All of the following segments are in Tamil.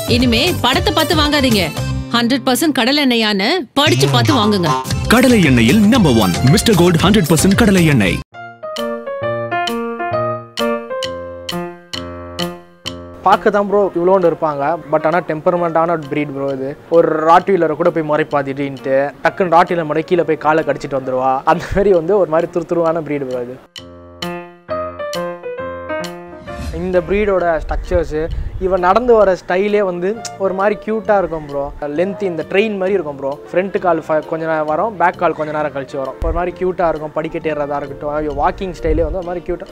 இனிமே படத்தை பார்த்து வாங்காதீங்க ஹண்ட்ரட் பர்சன்ட் கடல் எண்ணெயான்னு படிச்சு பார்த்து வாங்குங்க கடலை எண்ணெயில் number one mister Gold hundred percent கடலை எண்ணெய் பார்க்க தான் ப்ரோ இவ்வளோண்டு இருப்பாங்க பட் ஆனால் டெம்பர்மெண்ட்டான breed ப்ரோ இது ஒரு ராட்வீலரை கூட போய் முறைப்பாத்திட்டு டக்குன்னு ராட்வீலர் முறை கீழே போய் காலை கடிச்சிட்டு வந்துருவா அந்த மாதிரி வந்து ஒரு மாதிரி துருதுருவான breed ப்ரோ இது இந்த ப்ரீடோட ஸ்ட்ரக்சர்ஸு இவன் நடந்து வர ஸ்டைலே வந்து ஒரு மாதிரி க்யூட்டாக இருக்கும் ப்ரோ லென்த் இந்த ட்ரெயின் மாதிரி இருக்கும் ப்ரோ ஃப்ரண்ட் கால் கொஞ்ச நேரம் வரும் பேக் கால் கொஞ்ச நேரம் கழிச்சு வரும் ஒரு மாதிரி க்யூட்டாக இருக்கும் படிக்கட்டு ஏறதா இருக்கட்டும் வாக்கிங் ஸ்டைலே வந்து ஒரு மாதிரி க்யூட்டாக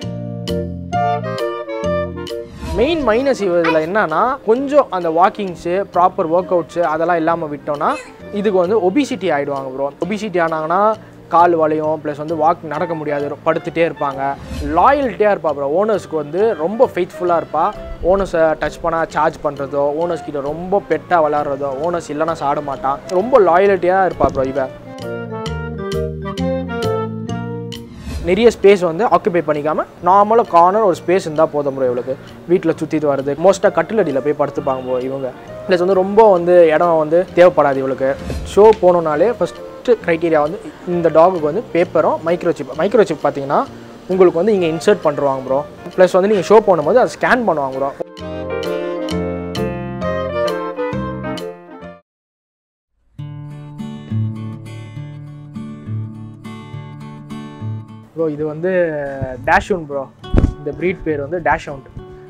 மெயின் மைனஸ் இதில் என்னன்னா கொஞ்சம் அந்த வாக்கிங்ஸு ப்ராப்பர் ஒர்க் அவுட்ஸு அதெல்லாம் இல்லாமல் விட்டோம்னா இதுக்கு வந்து ஒபிசிட்டி ஆகிடுவாங்க ப்ரோ ஒபிசிட்டி ஆனாங்கன்னா கால் வலியும் ப்ளஸ் வந்து வாக் நடக்க முடியாது படுத்துட்டே இருப்பாங்க லாயல்ட்டியாக இருப்பா ப்ரோ ஓனர்ஸ்க்கு வந்து ரொம்ப ஃபெய்த்ஃபுல்லாக இருப்பா ஓனர்ஸை டச் பண்ணால் சார்ஜ் பண்ணுறதோ ஓனர்ஸ் கிட்ட ரொம்ப பெட்டாக விளாட்றதோ ஓனர்ஸ் இல்லைன்னா சாட மாட்டான் ரொம்ப லாயல்ட்டியாக இருப்பா ப்ரோ இவன் நிறைய ஸ்பேஸ் வந்து ஆக்குபை பண்ணிக்காம நார்மலாக கார்னர் ஒரு ஸ்பேஸ் இருந்தால் போதும் ப்ரோ இவளுக்கு வீட்டில் சுற்றிட்டு வருது மோஸ்ட்டாக கட்டிலடியில் போய் படுத்துப்பாங்க ப்ரோ இவங்க ப்ளஸ் வந்து ரொம்ப வந்து இடம் வந்து தேவைப்படாது இவளுக்கு ஷோ போகணுன்னாலே ஃபஸ்ட்டு க்ரைட்டீரியா வந்து இந்த டாகுக்கு வந்து பேப்பரும் மைக்ரோசிப் மைக்ரோசிப் பார்த்தீங்கன்னா உங்களுக்கு வந்து இங்கே இன்சர்ட் பண்ணுவாங்க ப்ரோ ப்ளஸ் வந்து நீங்கள் ஷோ போடும்போது அதை ஸ்கேன் பண்ணுவாங்க ப்ரோ ப்ரோ இது வந்து டேஷவுண்ட் ப்ரோ இந்த ப்ரீட் பேர் வந்து டேஷவுண்ட்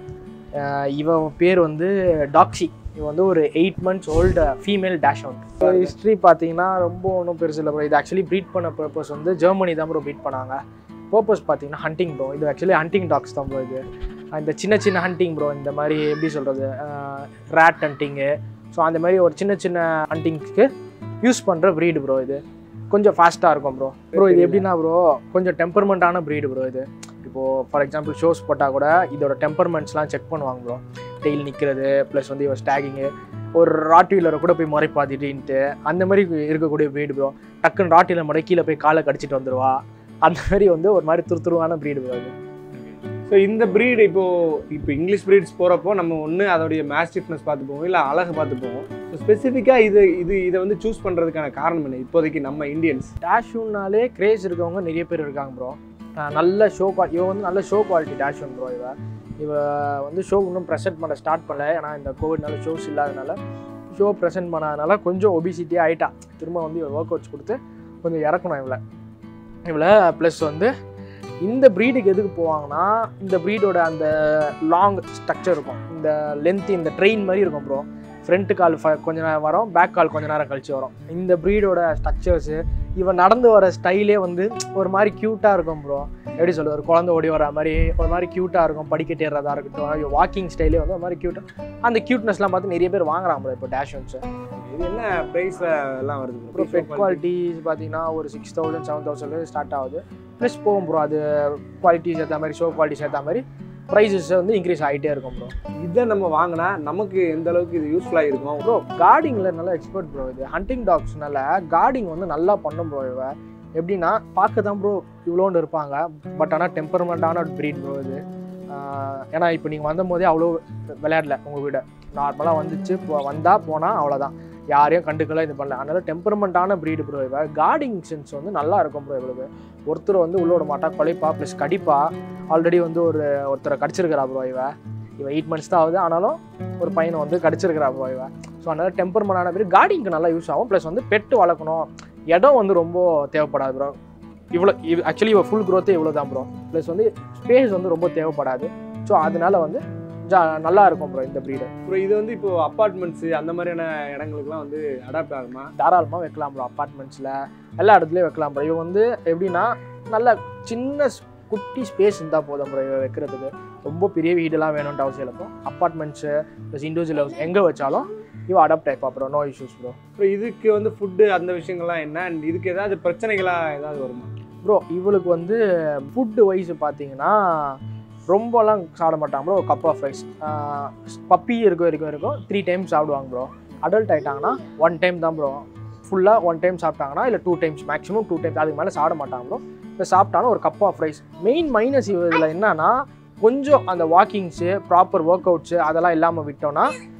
இவன் பேர் வந்து டாக்ஸி இவன் வந்து ஒரு eight months old female dachshund history பார்த்தீங்கன்னா ரொம்ப ஒன்றும் பெருசு இல்லை ப்ரோ இது ஆக்சுவலி ப்ரீட் பண்ண பர்பஸ் வந்து ஜெர்மனி தான் ப்ரோ ப்ரீட் பண்ணாங்க பர்பஸ் பார்த்தீங்கன்னா ஹண்டிங் ப்ரோ இது ஆக்சுவலி ஹண்டிங் டாக்ஸ் தான் ப்ரோ இது இந்த சின்ன சின்ன ஹண்டிங் ப்ரோ இந்த மாதிரி எப்படி சொல்கிறது ரேட் ஹண்டிங்கு ஸோ அந்த மாதிரி ஒரு சின்ன சின்ன ஹண்டிங்க்கு யூஸ் பண்ணுற ப்ரீடு ப்ரோ இது கொஞ்சம் ஃபாஸ்ட்டாக இருக்கும் ப்ரோ ப்ரோ இது எப்படின்னா ப்ரோ கொஞ்சம் டெம்பர்மெண்ட்டான ப்ரீடு ப்ரோ இது இப்போது ஃபார் எக்ஸாம்பிள் ஷோஸ் போட்டால் கூட இதோட டெம்பர்மெண்ட்ஸ்லாம் செக் பண்ணுவாங்க ப்ரோ டெய்ல் நிற்கிறது ப்ளஸ் வந்து இவன் ஸ்டாகிங்கு ஒரு ராட்வீலரை கூட போய் முறைப்பாத்திட்டு அந்த மாதிரி இருக்கக்கூடிய ப்ரீடு ப்ரோ டக்குன்னு ராட்வீலர் முறை கீழே போய் காலை கடிச்சிட்டு வந்துடுவா அந்த மாதிரி வந்து ஒரு மாதிரி துருதுருவான ப்ரீடு ப்ரோ இது ஸோ இந்த breed இப்போ இப்போ இங்கிலீஷ் breeds போகிறப்போ நம்ம ஒன்று அதோடைய மேஸ்டிஃப்னஸ் பார்த்து போவோம் இல்லை அழகு பார்த்து போவோம் ஸோ ஸ்பெசிஃபிக்காக இது இது இதை வந்து சூஸ் பண்ணுறதுக்கான காரணம் என்ன இப்போதைக்கு நம்ம இந்தியன்ஸ் டேஷூன்னாலே கிரேஸ் இருக்கவங்க நிறைய பேர் இருக்காங்க ப்ரோ நல்ல ஷோ குவாலிட்டி இவன் வந்து நல்ல ஷோ குவாலிட்டி டேஷூன் ப்ரோ இவ இவ வந்து ஷோ இன்னும் ப்ரெசென்ட் பண்ண ஸ்டார்ட் பண்ணல ஏன்னா இந்த கோவிட்னால ஷோஸ் இல்லாதனால ஷோ ப்ரெசென்ட் பண்ணாதனால கொஞ்சம் ஒபிசிட்டி ஆகிட்டா திரும்ப வந்து இவள் ஒர்க் அவுட்ஸ் கொடுத்து கொஞ்சம் இறக்கணும் இவளை இவளை ப்ளஸ் வந்து இந்த ப்ரீடுக்கு எதுக்கு போவாங்கன்னா இந்த ப்ரீடோட அந்த லாங் ஸ்ட்ரக்சர் இருக்கும் இந்த லென்த் இந்த ட்ரெயின் மாதிரி இருக்கும் ப்ரோ ஃப்ரண்ட் கால் கொஞ்ச நேரம் வரும் பேக் கால் கொஞ்ச நேரம் கழிச்சு வரும் இந்த ப்ரீடோட ஸ்ட்ரக்சர்ஸு இவன் நடந்து வர ஸ்டைலே வந்து ஒரு மாதிரி க்யூட்டாக இருக்கும் ப்ரோ எப்படி சொல்லுது ஒரு குழந்தை ஓடி வர மாதிரி ஒரு மாதிரி க்யூட்டாக இருக்கும் படிக்கட்டு ஏறதா இருக்கட்டும் வாக்கிங் ஸ்டைலே வந்து ஒரு மாதிரி க்யூட்டாக அந்த க்யூட்னஸ்லாம் பார்த்து நிறைய பேர் வாங்குறாங்க ப்ரோ இப்போ டேஷன்ஸு இது என்ன ப்ரைஸில் எல்லாம் வருது அப்புறம் பெட் குவாலிட்டிஸ் பார்த்தீங்கன்னா ஒரு six thousand seven thousand start ஆகுது ப்ளஸ் போகும் ப்ரோ அது குவாலிட்டிஸ் ஏற்ற மாதிரி ஷோ குவாலிட்டிஸ் ஏற்ற மாதிரி ப்ரைஸஸ் வந்து இன்க்ரீஸ் ஆகிட்டே இருக்கும் ப்ரோ இதை நம்ம வாங்கினா நமக்கு எந்த அளவுக்கு இது யூஸ்ஃபுல்லாக இருக்கும் ப்ரோ கார்டிங்கில் நல்லா எக்ஸ்பர்ட் ப்ரோ இது ஹண்டிங் டாக்ஸ்னால கார்டிங் வந்து நல்லா பண்ணும் ப்ரோ இவ எப்படின்னா பார்க்க தான் ப்ரோ இவ்வளோண்டு இருப்பாங்க பட் ஆனால் டெம்பர்மெண்ட்டான breed ப்ரோ இது ஆஹ் ஏன்னா இப்போ நீங்கள் வந்த போதே அவ்வளோ விளையாடல உங்கள் வீட நார்மலாக வந்துச்சு போ- வந்தா போனால் அவ்வளோதான் யாரையும் கண்டுக்கல இது பண்ணல அதனால டெம்பர்மெண்ட்டான breed ப்ரோ இவ கார்டிங் சென்ஸ் வந்து நல்லா இருக்கும் ப்ரோ இவளுக்கு ஒருத்தர் வந்து உள்ளோட மாட்டா கொலைப்பா ப்ளஸ் கடிப்பா ஆல்ரெடி வந்து ஒரு ஒருத்தரை கடிச்சிருக்கிறா ப்ரோ இவ இவ எயிட் மந்த்ஸ் தான் ஆகுது ஆனாலும் ஒரு பையனை வந்து கடிச்சிருக்கிறா ப்ரோ இவ ஸோ அதனால டெம்பர்மெண்டான பேர் கார்டிங்க்கு நல்லா யூஸ் ஆகும் ப்ளஸ் வந்து பெட்டு வளர்க்கணும் இடம் வந்து ரொம்ப தேவைப்படாது ப்ரோ இவ்வளோ இது ஆக்சுவலி இவ ஃபுல் க்ரோத்தே இவ்வளோ தான் ப்ரோ ப்ளஸ் வந்து ஸ்பேஸ் வந்து ரொம்ப தேவைப்படாது ஸோ அதனால வந்து ஜா நல்லா இருக்கும் ப்ரோ இந்த ப்ரீடு அப்புறம் இது வந்து இப்போ அப்பார்ட்மெண்ட்ஸு அந்த மாதிரியான இடங்களுக்குலாம் வந்து அடாப்ட் ஆகுமா தாராளமாக வைக்கலாம் ப்ரோ அப்பார்ட்மெண்ட்ஸில் எல்லா இடத்துலையும் வைக்கலாம் ப்ரோ இவன் வந்து எப்படின்னா நல்ல சின்ன ஸ்- குட்டி ஸ்பேஸ் இருந்தால் போதும் ப்ரோ இவ வைக்கிறதுக்கு ரொம்ப பெரிய வீடெல்லாம் வேணும்ட்டு அவசியம் இல்லை bro apartments plus individual house எங்கே வச்சாலும் இவ அடாப்ட் ஆயிப்பா ப்ரோ நோ இஷ்யூஸ் ப்ரோ அப்புறம் இதுக்கு வந்து ஃபுட்டு அந்த விஷயங்கள்லாம் என்ன அண்ட் இதுக்கு ஏதாவது பிரச்சனைகளாக ஏதாவது வருமா ப்ரோ இவளுக்கு வந்து ஃபுட்டு வைஸ் பார்த்தீங்கன்னா ரொம்பலாம் சாப்பிட மாட்டாங்க bro cup of rice puppy இருக்க வரைக்கும் இருக்கும் த்ரீ டைம்ஸ் சாப்பிடுவாங்க ப்ரோ அடல்ட் ஆயிட்டாங்கன்னா ஒன் டைம் தான் ப்ரோ ஃபுல்லாக ஒன் டைம் சாப்பிட்டாங்கன்னா இல்லை two times maximum two times அதுக்கு மேலே சாப்பிட மாட்டாங்க ப்ரோ இப்போ சாப்பிட்டாலும் ஒரு cup of rice main minus இதில் என்னன்னா கொஞ்சம் அந்த வாக்கிங்ஸு ப்ராப்பர் ஒர்க் அவுட்ஸு அதெல்லாம் இல்லாமல் விட்டோம்னா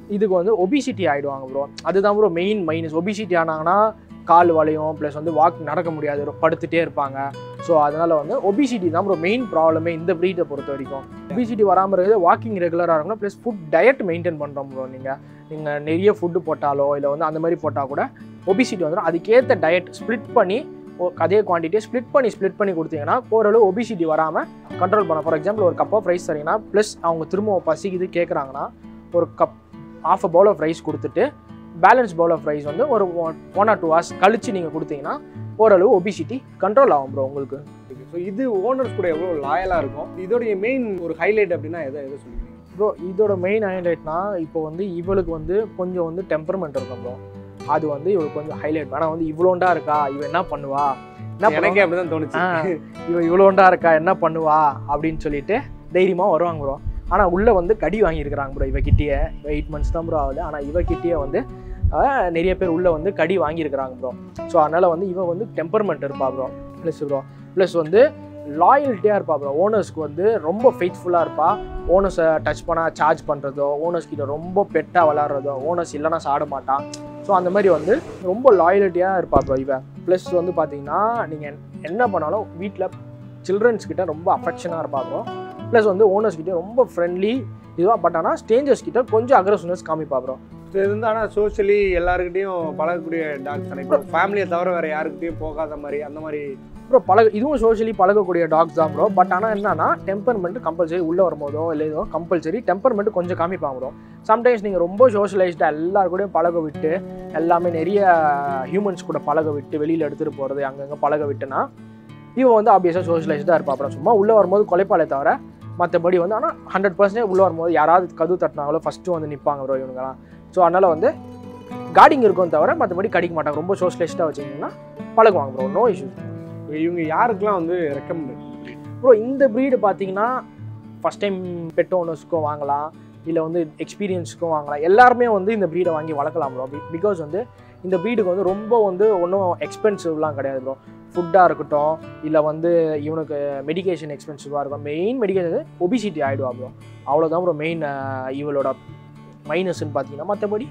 இதுக்கு வந்து ஒபிசிட்டி ஆகிடுவாங்க ப்ரோ அதுதான் ப்ரோ மெயின் மைனஸ் ஒபிசிட்டி ஆனாங்கன்னா கால் வளையும் ப்ளஸ் வந்து வாக் நடக்க முடியாது ரொ- படுத்துட்டே இருப்பாங்க ஸோ அதனால் வந்து ஒபிசிட்டி தான் ப்ரோ மெயின் ப்ராப்ளமே இந்த ப்ரீடை பொறுத்த வரைக்கும் ஒபிசிட்டி வராமல் இருக்குது வாக்கிங் ரெகுலராக இருக்கணும் ப்ளஸ் ஃபுட் டயட் மெயின்டைன் பண்ணுறோம் ப்ரோ நீங்கள் நீங்கள் நிறைய ஃபுட்டு போட்டாலோ இல்லை வந்து அந்த மாதிரி போட்டால் கூட ஒபிசிட்டி வந்துடும் அதுக்கேற்ற டயட் ஸ்ப்ளிட் பண்ணி ஒ- அதே குவான்டிட்டியை ஸ்ப்ளிட் பண்ணி ஸ்ப்ளிட் பண்ணி கொடுத்தீங்கன்னா ஓரளவு ஒபிசிட்டி வராமல் கண்ட்ரோல் பண்ண ஃபார் எக்ஸாம்பிள் ஒரு கப் ஆஃப் ரைஸ் தரீங்கன்னா ப்ளஸ் அவங்க திரும்ப பசிக்குது கேட்குறாங்கன்னா ஒரு cup of uh bowl of rice கொடுத்துட்டு பேலன்ஸ் பவுல் ஆஃப் ரைஸ் வந்து ஒரு ஒன் ஆர் டூ ஹவர்ஸ் கழிச்சு நீங்கள் கொடுத்தீங்கன்னா ஓரளவு ஒபிசிட்டி கண்ட்ரோல் ஆகும் ப்ரோ உங்களுக்கு ஸோ இது ஓனர்ஸ் கூட எவ்வளோ லாயலாக இருக்கும் இதோடைய மெயின் ஒரு ஹைலைட் அப்படின்னா எதை எதை சொல்லுவீங்க ப்ரோ இதோட மெயின் ஹைலைட்னா இப்போ வந்து இவளுக்கு வந்து கொஞ்சம் வந்து டெம்பர்மெண்ட் இருக்கும் ப்ரோ அது வந்து இவளுக்கு கொஞ்சம் ஹைலைட் ஆனால் வந்து இவ்வளோண்டா இருக்கா இவ என்ன பண்ணுவா என்ன பண்ணுவா? எனக்கே அப்படிதான் தோணுச்சு ஆ, இவ இவ்வளோண்டா இருக்கா என்ன பண்ணுவா அப்படின்னு சொல்லிட்டு தைரியமாக வருவாங்க ப்ரோ ஆனால் உள்ளே வந்து கடி வாங்கியிருக்கிறாங்க ப்ரோ இவ கிட்டேயே இவ எயிட் மந்த்ஸ் தான் ப்ரோ ஆகுது ஆனால் இவ கிட்டேயே வந்து ஆ, நிறைய பேர் உள்ளே வந்து கடி வாங்கியிருக்கிறாங்க ப்ரோ ஸோ அதனால் வந்து இவ வந்து டெம்பர்மெண்ட் இருப்பா ப்ரோ ப்ளஸ் ப்ரோ ப்ளஸ் வந்து லாயல்ட்டியாக இருப்பா ப்ரோ ஓனர்ஸ்க்கு வந்து ரொம்ப ஃபெய்த்ஃபுல்லாக இருப்பா ஓனர்ஸை டச் பண்ணால் சார்ஜ் பண்ணுறதோ ஓனர்ஸ் கிட்ட ரொம்ப பெட்டாக விளாட்றதோ ஓனர்ஸ் இல்லைன்னா சாட மாட்டான் ஸோ அந்த மாதிரி வந்து ரொம்ப லாயலிட்டியாக இருப்பா ப்ரோ இவ ப்ளஸ் வந்து பார்த்தீங்கன்னா நீங்கள் என்ன பண்ணாலும் வீட்டில் சில்ட்ரன்ஸ் கிட்ட ரொம்ப அஃபெக்ஷனாக இருப்பா ப்ரோ ப்ளஸ் வந்து ஓனர்ஸ் கிட்ட ரொம்ப ஃப்ரெண்ட்லி இதுவாக பட் ஆனால் ஸ்டேஞ்சர்ஸ் கிட்ட கொஞ்சம் அக்ரஸிவ்னஸ் காமிப்பா ப்ரோ ஸோ இது வந்து ஆனால் சோஷியலி எல்லாருக்கிட்டையும் பழகக்கூடிய டாக்ஸ் தானே இப்போ ஃபேமிலியை தவிர வேற யாருக்கிட்டையும் போகாத மாதிரி அந்த மாதிரி ப்ரோ பழக இதுவும் சோஷியலி பழகக்கூடிய டாக்ஸ் தான் ப்ரோ பட் ஆனால் என்னன்னா டெம்பர்மெண்ட் கம்பல்சரி உள்ளே வரும்போதோ இல்லை ஏதோ கம்பல்சரி டெம்பர்மெண்ட் கொஞ்சம் காமிப்பாங்க ப்ரோ சம்டைம்ஸ் நீங்கள் ரொம்ப சோஷியலைஸ்டாக எல்லார் கூடயும் பழக விட்டு எல்லாமே நிறைய ஹியூமன்ஸ் கூட பழக விட்டு வெளியில் எடுத்துகிட்டு போகிறது அங்கங்கே பழக விட்டுனா இவன் வந்து ஆப்வியஸாக சோஷியலைஸ்டாக இருப்பா அப்புறம் சும்மா உள்ளே வரும்போது கொலைப்பாலே தவிர மற்றபடி வந்து ஆனால் ஹண்ட்ரட் பர்சன்டேஜ் உள்ளே வரும்போது யாராவது கதவு தட்டினாங்களோ ஃபஸ்ட்டு வந்து நிற்பாங்க ப்ரோ இவனுங்கலாம் ஸோ அதனால் வந்து கார்டிங் இருக்கும் தவிர மற்றபடி கடிக்க மாட்டாங்க ரொம்ப சோஷியலைஸ்டாக வச்சிங்கன்னா பழகுவாங்க ப்ரோ நோ இஷ்யூஸ் இவங்க யாருக்கெல்லாம் வந்து ரெக்கமெண்ட் ப்ரோ இந்த ப்ரீடு பார்த்தீங்கன்னா ஃபஸ்ட் டைம் பெட் ஓனர்ஸ்க்கும் வாங்கலாம் இல்லை வந்து எக்ஸ்பீரியன்ஸுக்கும் வாங்கலாம் எல்லாருமே வந்து இந்த ப்ரீடை வாங்கி வளர்க்கலாம் ப்ரோ பிகாஸ் வந்து இந்த ப்ரீடுக்கு வந்து ரொம்ப வந்து ஒன்றும் எக்ஸ்பென்சிவ்லாம் கிடையாது ப்ரோ ஃபுட்டாக இருக்கட்டும் இல்லை வந்து இவனுக்கு மெடிகேஷன் எக்ஸ்பென்சிவாக இருக்கும் மெயின் மெடிகேஷன் ஒபிசிட்டி ஆகிடுவா ப்ரோ அவ்வளோதான் ப்ரோ மெயின் இவளோட மைனஸ்ன்னு பார்த்தீங்கன்னா மற்றபடி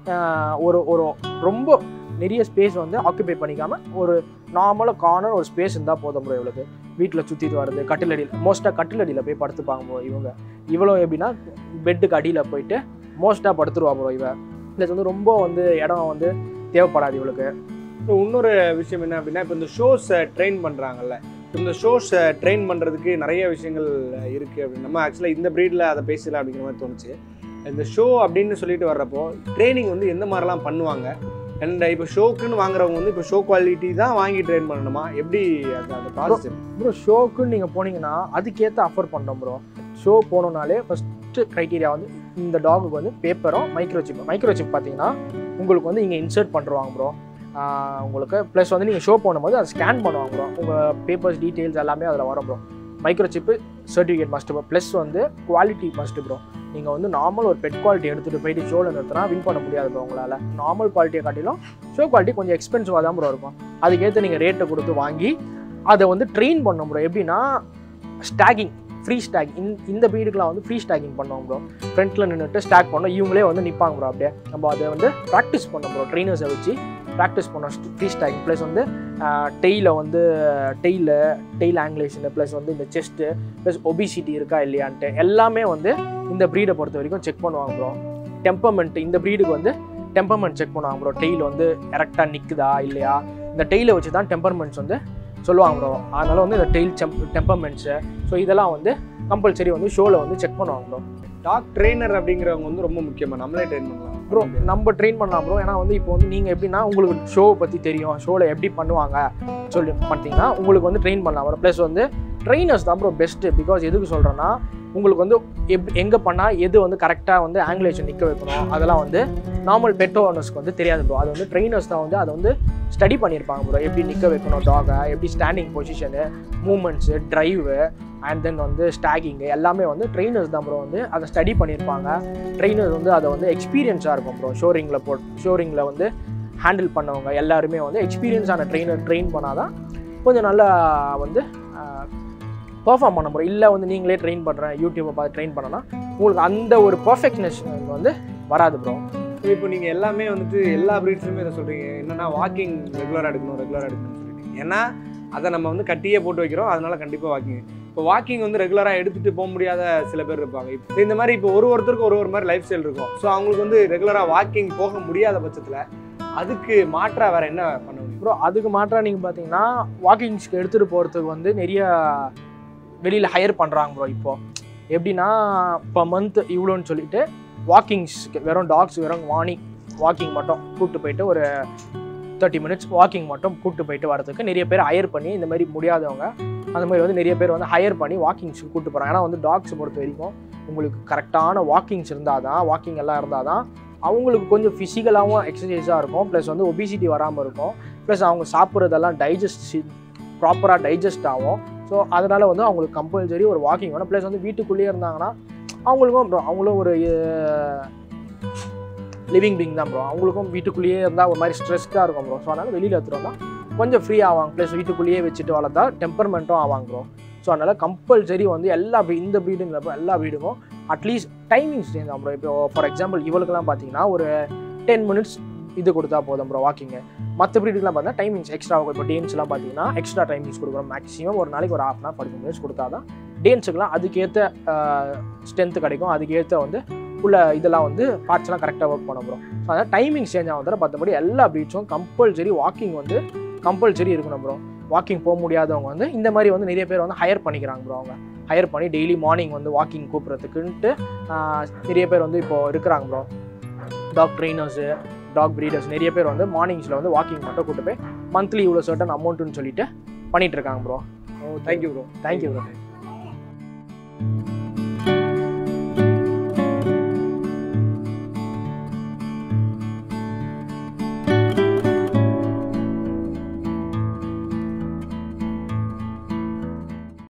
ஒரு ஒரு ரொம்ப நிறைய ஸ்பேஸ் வந்து ஆக்குபை பண்ணிக்காமல் ஒரு நார்மலாக கார்னர் ஒரு ஸ்பேஸ் இருந்தால் போதும் ப்ரோ இவளுக்கு வீட்டில் சுற்றிட்டு வர்றது கட்டிலடியில் மோஸ்ட்டாக கட்டிலடியில் போய் படுத்துப்பாங்க ப்ரோ இவங்க இவளும் எப்படின்னா பெட்டுக்கு அடியில் போயிட்டு மோஸ்ட்டாக படுத்துருவா ப்ரோ இவ ப்ளஸ் வந்து ரொம்ப வந்து இடம் வந்து தேவைப்படாது இவளுக்கு ஸோ இன்னொரு விஷயம் என்ன அப்படின்னா இப்போ இந்த ஷோஸை ட்ரெயின் பண்ணுறாங்கல்ல இந்த ஷோஸை ட்ரெயின் பண்ணுறதுக்கு நிறைய விஷயங்கள் இருக்குது அப்படின்னு நம்ம ஆக்சுவலாக இந்த ப்ரீடில் அதை பேசல அப்படிங்கிற மாதிரி தோணுச்சு இந்த ஷோ அப்படின்னு சொல்லிட்டு வர்றப்போ ட்ரைனிங் வந்து எந்த மாதிரிலாம் பண்ணுவாங்க அண்ட் இப்போ ஷோக்குன்னு வாங்குறவங்க வந்து இப்போ ஷோ குவாலிட்டி தான் வாங்கி ட்ரெயின் பண்ணணுமா எப்படி அது அந்த ப்ராசஸ் ப்ரோ ஷோக்குன்னு நீங்கள் போனீங்கன்னா அதுக்கேற்ற அஃபர் பண்ணுறோம் ப்ரோ ஷோ போனோம்னாலே ஃபஸ்ட்டு க்ரைட்டீரியா வந்து இந்த டாகுக்கு வந்து பேப்பரும் மைக்ரோசிப் மைக்ரோசிப் பார்த்தீங்கன்னா உங்களுக்கு வந்து இங்கே இன்சர்ட் பண்ணுறாங்க ப்ரோ உங்களுக்கு ப்ளஸ் வந்து நீங்கள் ஷோ போடும்போது அதை ஸ்கேன் பண்ணுவாங்க ப்ரோ உங்கள் பேப்பர்ஸ் டீட்டெயில்ஸ் எல்லாமே அதில் வரும் bro microchip certificate must bro plus வந்து குவாலிட்டி மஸ்ட் ப்ரோ நீங்கள் வந்து நார்மல் ஒரு பெட் குவாலிட்டி எடுத்துகிட்டு போயிட்டு ஷோவில் நிறுத்தினா வின் பண்ண முடியாது ப்ரோ உங்களால் நார்மல் குவாலிட்டியை காட்டிலும் ஷோ குவாலிட்டி கொஞ்சம் எக்ஸ்பென்சிவாக தான் ப்ரோ இருக்கும் அதுக்கேற்ற நீங்கள் ரேட்டை கொடுத்து வாங்கி அதை வந்து ட்ரெயின் பண்ணோம் ப்ரோ எப்படின்னா ஸ்டாகிங் ஃப்ரீ ஸ்டாக் இந்த இந்த பீடுக்கெலாம் வந்து ஃப்ரீ ஸ்டாகிங் பண்ணுவோம் ப்ரோ ஃப்ரண்ட்டில் நின்றுட்டு ஸ்டாக் பண்ணோம் இவங்களே வந்து நிற்பாங்க ப்ரோ அப்படியே நம்ம அதை வந்து ப்ராக்டிஸ் பண்ணோம் ப்ரோ ட்ரெயினர்ஸை வச்சு ப்ராக்டிஸ் பண்ணோம் ஃப்ரீ ஸ்டாகிங் ப்ளஸ் வந்து டெய்ல வந்து டெய்ல டெய்ல் ஆங்கிலேஷனு ப்ளஸ் வந்து இந்த செஸ்ட்டு ப்ளஸ் ஒபிசிட்டி இருக்கா இல்லையான்ட்டு எல்லாமே வந்து இந்த ப்ரீடை பொறுத்த வரைக்கும் செக் பண்ணுவாங்க ப்ரோ டெம்பர்மெண்ட் இந்த ப்ரீடுக்கு வந்து டெம்பர்மெண்ட் செக் பண்ணுவாங்க ப்ரோ டெய்ல் வந்து கரெக்டாக நிற்குதா இல்லையா இந்த டெய்லை வச்சு தான் டெம்பர்மெண்ட்ஸ் வந்து சொல்லுவாங்க ப்ரோ அதனால வந்து இந்த டெய்ல் செம் டெம்பர்மெண்ட்ஸு ஸோ இதெல்லாம் வந்து கம்பல்சரி வந்து ஷோவில் வந்து செக் பண்ணுவாங்க ப்ரோ டாக் ட்ரெயினர் அப்படிங்கிறவங்க வந்து ரொம்ப முக்கியமாக நம்மளே ட்ரெயின் பண்ணலாம் ப்ரோ நம்ம ட்ரெயின் பண்ணலாம் ப்ரோ ஏன்னா வந்து இப்போ வந்து நீங்கள் எப்படின்னா உங்களுக்கு ஷோவை பற்றி தெரியும் ஷோவில் எப்படி பண்ணுவாங்க சொல்லி பார்த்தீங்கன்னா உங்களுக்கு வந்து ட்ரெயின் பண்ணலாம் ப்ரோ ப்ளஸ் வந்து ட்ரெயினர்ஸ் தான் ப்ரோ பெஸ்ட்டு பிகாஸ் எதுக்கு சொல்கிறேன்னா உங்களுக்கு வந்து எப் எங்கே பண்ணால் எது வந்து கரெக்டாக வந்து ஆங்கிலேஷன் நிற்க வைக்கணும் அதெல்லாம் வந்து நார்மல் பெட் ஓனர்ஸ்க்கு வந்து தெரியாது ப்ரோ அது வந்து ட்ரெயினர்ஸ் தான் வந்து அதை வந்து ஸ்டடி பண்ணியிருப்பாங்க ப்ரோ எப்படி நிற்க வைக்கணும் டாகை எப்படி standing position movements drive and then வந்து ஸ்டாகிங்கு எல்லாமே வந்து ட்ரெயினர்ஸ் தான் ப்ரோ வந்து அதை ஸ்டடி பண்ணியிருப்பாங்க ட்ரெயினர் வந்து அதை வந்து எக்ஸ்பீரியன்ஸாக இருக்கும் ப்ரோ ஷோரிங்கில் போ ஷோரிங்கில் வந்து ஹேண்டில் பண்ணவங்க எல்லாருமே வந்து எக்ஸ்பீரியன்ஸான ட்ரெயினர் ட்ரெயின் பண்ணாதான் கொஞ்சம் நல்லா வந்து பர்ஃபார்ம் பண்ண முடியும் இல்லை வந்து நீங்களே ட்ரெயின் பண்ணுறேன் யூடியூப்பை பார்த்து ட்ரெயின் பண்ணனா உங்களுக்கு அந்த ஒரு பர்ஃபெக்ட்னஸ் வந்து வராது ப்ரோ இப்போ நீங்கள் எல்லாமே வந்துட்டு எல்லா ப்ரீட்ஸ்லையுமே இதை சொல்கிறீங்க என்னன்னா வாக்கிங் ரெகுலராக எடுக்கணும் ரெகுலராக எடுக்கணும்னு சொல்லிட்டு ஏன்னா அதை நம்ம வந்து கட்டியே போட்டு வைக்கிறோம் அதனால கண்டிப்பாக வாக்கிங் இப்போ வாக்கிங் வந்து ரெகுலராக எடுத்துகிட்டு போக முடியாத சில பேர் இருப்பாங்க இப்போ இந்த மாதிரி இப்போ ஒரு ஒருத்தருக்கு ஒரு ஒரு மாதிரி லைஃப் ஸ்டைல் இருக்கும் ஸோ அவங்களுக்கு வந்து ரெகுலராக வாக்கிங் போக முடியாத பட்சத்தில் அதுக்கு மாற்றா வேற என்ன பண்ண முடியும் ப்ரோ அதுக்கு மாற்றாக நீங்கள் பார்த்தீங்கன்னா வாக்கிங்ஸ்க்கு எடுத்துகிட்டு போகிறதுக்கு வந்து நிறைய வெளியில் ஹையர் பண்ணுறாங்க ப்ரோ இப்போ எப்படின்னா இப்போ மந்த் இவ்வளோன்னு சொல்லிட்டு வாக்கிங்ஸ்க்கு வெறும் டாக்ஸ் வெறும் மார்னிங் வாக்கிங் மட்டும் கூப்பிட்டு போயிட்டு ஒரு தேர்ட்டி மினிட்ஸ் வாக்கிங் மட்டும் கூப்பிட்டு போயிட்டு வரதுக்கு நிறைய பேர் ஹையர் பண்ணி இந்த மாதிரி முடியாதவங்க அந்த மாதிரி வந்து நிறைய பேர் வந்து ஹையர் பண்ணி வாக்கிங்ஸ்க்கு கூப்பிட்டு போகிறாங்க ஏன்னா வந்து டாக்ஸ் பொறுத்த வரைக்கும் உங்களுக்கு கரெக்டான வாக்கிங்ஸ் இருந்தால் தான் வாக்கிங் எல்லாம் இருந்தால் தான் அவங்களுக்கு கொஞ்சம் ஃபிசிக்கலாகவும் எக்ஸசைஸாக இருக்கும் ப்ளஸ் வந்து ஒபிசிட்டி வராமல் இருக்கும் ப்ளஸ் அவங்க சாப்பிட்றதெல்லாம் டைஜஸ்ட் ப்ராப்பராக டைஜஸ்ட் ஆகும் ஸோ அதனால் வந்து அவங்களுக்கு கம்பல்சரி ஒரு வாக்கிங் வேணும் ப்ளஸ் வந்து வீட்டுக்குள்ளேயே இருந்தாங்கன்னா அவங்களுக்கும் bro, அவங்களும் ஒரு லிவிங் பீங் தான் ப்ரோ அவங்களுக்கும் வீட்டுக்குள்ளேயே இருந்தால் ஒரு மாதிரி ஸ்ட்ரெஸ்டாக இருக்கும் ப்ரோ ஸோ அதனால் வெளியில் எடுத்துகிட்டு வந்தால் கொஞ்சம் ஃப்ரீ ஆவாங்க ப்ளஸ் வீட்டுக்குள்ளேயே வச்சுட்டு வளர்த்தா டெம்பர்மெண்ட்டும் ஆவாங்க ப்ரோ ஸோ அதனால் கம்பல்சரி வந்து எல்லா breed- இந்த ப்ரீடுங்கிறப்ப எல்லா ப்ரீடுக்கும் அட்லீஸ்ட் டைமிங்ஸ் சேஞ்ச் ஆகும் ப்ரோ இப்போ ஃபார் எக்ஸாம்பிள் இவளுக்குலாம் பார்த்தீங்கன்னா ஒரு டென் மினிட்ஸ் இது கொடுத்தா போதும் ப்ரோ வாக்கிங்கு மற்ற ப்ரீடுக்குலாம் பார்த்தீங்கன்னா டைமிங்ஸ் எக்ஸ்ட்ரா ஆகும் இப்போ டேன்ஸ்லாம் பார்த்தீங்கன்னா எக்ஸ்ட்ரா டைமிங்ஸ் கொடுக்குறோம் மேக்ஸிமம் ஒரு நாளைக்கு ஒரு ஹாஃப் அன் ஃபார்ட்டி மினிட்ஸ் கொடுத்தா தான் டேன்ஸுக்குலாம் அதுக்கேற்ற ஸ்ட்ரென்த் கிடைக்கும் அதுக்கேற்ற வந்து உள்ள இதெல்லாம் வந்து பார்ட்ஸ்லாம் கரெக்டாக ஒர்க் பண்ண ப்ரோ ஸோ அதனால் டைமிங் சேஞ்ச் ஆகும் தவிர மற்றபடி எல்லா ப்ரீட்ஸும் கம்பல்சரி வாக்கிங் வந்து கம்பல்சரி இருக்கணும் ப்ரோ வாக்கிங் போக முடியாதவங்க வந்து இந்த மாதிரி வந்து நிறைய பேர் வந்து ஹையர் பண்ணிக்கிறாங்க ப்ரோ அவங்க ஹையர் பண்ணி டெய்லி மார்னிங் வந்து வாக்கிங் கூப்பிட்றதுக்குன்ட்டு நிறைய பேர் வந்து இப்போ இருக்கிறாங்க bro dog trainers dog breeders நிறைய பேர் வந்து மார்னிங்ஸில் வந்து வாக்கிங் மட்டும் கூட்டு போய் மந்த்லி இவ்வளோ சர்டன் அமௌண்ட்டுன்னு சொல்லிட்டு பண்ணிட்டு இருக்காங்க bro thank you bro thank you bro